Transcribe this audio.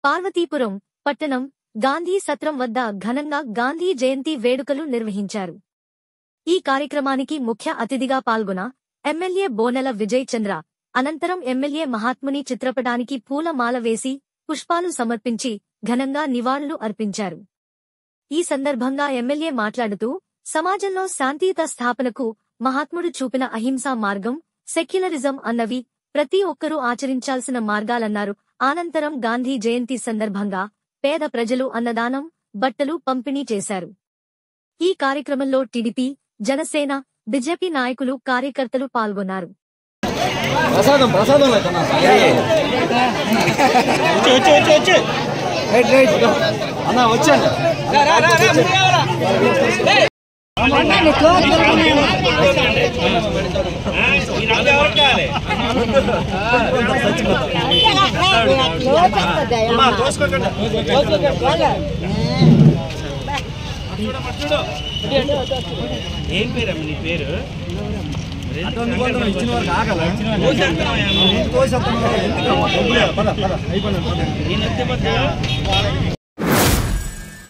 పార్వతీపురం పట్టణం గాంధీ సత్రం వద్ద ఘనంగా గాంధీ జయంతి వేడుకలు నిర్వహించారు ఈ కార్యక్రమానికి ముఖ్య అతిథిగా పాల్గొన ఎమ్మెల్యే బోనెల విజయ్ చంద్ర అనంతరం ఎమ్మెల్యే మహాత్ముని చిత్రపటానికి పూలమాల వేసి పుష్పాలు సమర్పించి ఘనంగా నివాళులు అర్పించారు ఈ సందర్భంగా ఎమ్మెల్యే మాట్లాడుతూ సమాజంలో శాంతియుత స్థాపనకు మహాత్ముడు చూపిన అహింసా మార్గం సెక్యులరిజం అన్నవి ప్రతి ఒక్కరూ ఆచరించాల్సిన మార్గాలన్నారు అనంతరం గాంధీ జయంతి సందర్భంగా పేద ప్రజలు అన్నదానం బట్టలు పంపిణీ చేశారు ఈ కార్యక్రమంలో టీడీపీ జనసేన బీజేపీ నాయకులు కార్యకర్తలు పాల్గొన్నారు ప్రసాదం ప్రసాదం అవుతున్నా అన్న వచ్చాను ఏం పేరమ్మ నీ పేరు ఇచ్చిన వరకు ఆగల నేను ఎత్తే